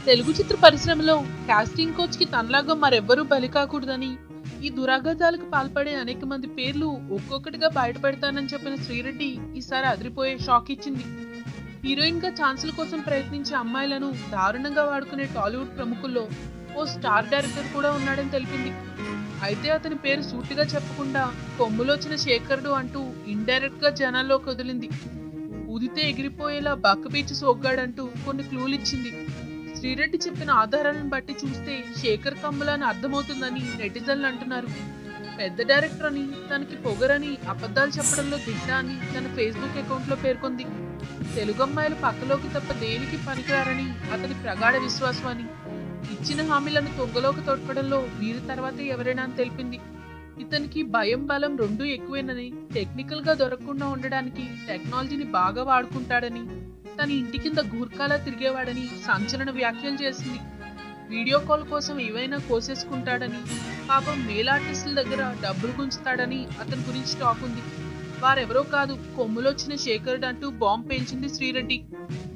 తెలుగు చిత్ర పరిశ్రమలో casting coach కి తనలాగా మరెవ్వరూ బలి కాకూడదని ఈ దురాఘాతాలకు పాల్పడే అనేక మంది పేర్లు ఒక్కొక్కటిగా బయటపెడతానని చెప్పిన శ్రీరెడ్డి ఈసారి అదిరిపోయే షాక్ ఇచ్చింది హీరోయిన్ గా ఛాన్సుల కోసం ప్రయత్నించే అమ్మాయిలను దారుణంగా వాడుకునే టాలీవుడ్ ప్రముఖుల్లో ఓ స్టార్ డైరెక్టర్ కూడా ఉన్నాడని తెలిపింది అయితే అతని పేరు సూటిగా చెప్పకుండా కొమ్ములొచ్చిన శేఖరుడు అంటూ ఇండైరెక్ట్ గా జనాల్లోకి వదిలింది ఊదితే ఎగిరిపోయేలా బక్క బీచ్ సోగ్గాడంటూ కొన్ని క్లూలు ఇచ్చింది శ్రీరెడ్డి చెప్పిన ఆధారాలను బట్టి చూస్తే శేఖర్ కమ్ములని అర్థమవుతుందని నెటిజన్లు అంటున్నారు పెద్ద డైరెక్టర్ అని తనకి పొగరని అబద్ధాలు చెప్పడంలో దిట్ట అని తన ఫేస్బుక్ అకౌంట్ లో పేర్కొంది తెలుగు అమ్మాయిలు పక్కలోకి తప్ప దేనికి పనికిరారని అతని ప్రగాఢ విశ్వాసం అని ఇచ్చిన హామీలను తొంగలోకి తొడకడంలో వీరి తర్వాతే ఎవరైనా అని తెలిపింది ఇతనికి భయం బలం రెండూ ఎక్కువేనని టెక్నికల్ గా దొరకకుండా ఉండడానికి టెక్నాలజీని బాగా వాడుకుంటాడని తన ఇంటి కింద గూర్ఖాలా తిరిగేవాడని సంచలన వ్యాఖ్యలు చేసింది వీడియో కాల్ కోసం ఏవైనా కోసేసుకుంటాడని పాపం మేల్ ఆర్టిస్టుల దగ్గర డబ్బులు గుంచుతాడని అతని గురించి టాక్ ఉంది వారెవరో కాదు కొమ్ములొచ్చిన శేఖరుడు అంటూ బాంబు పేల్చింది శ్రీరెడ్డి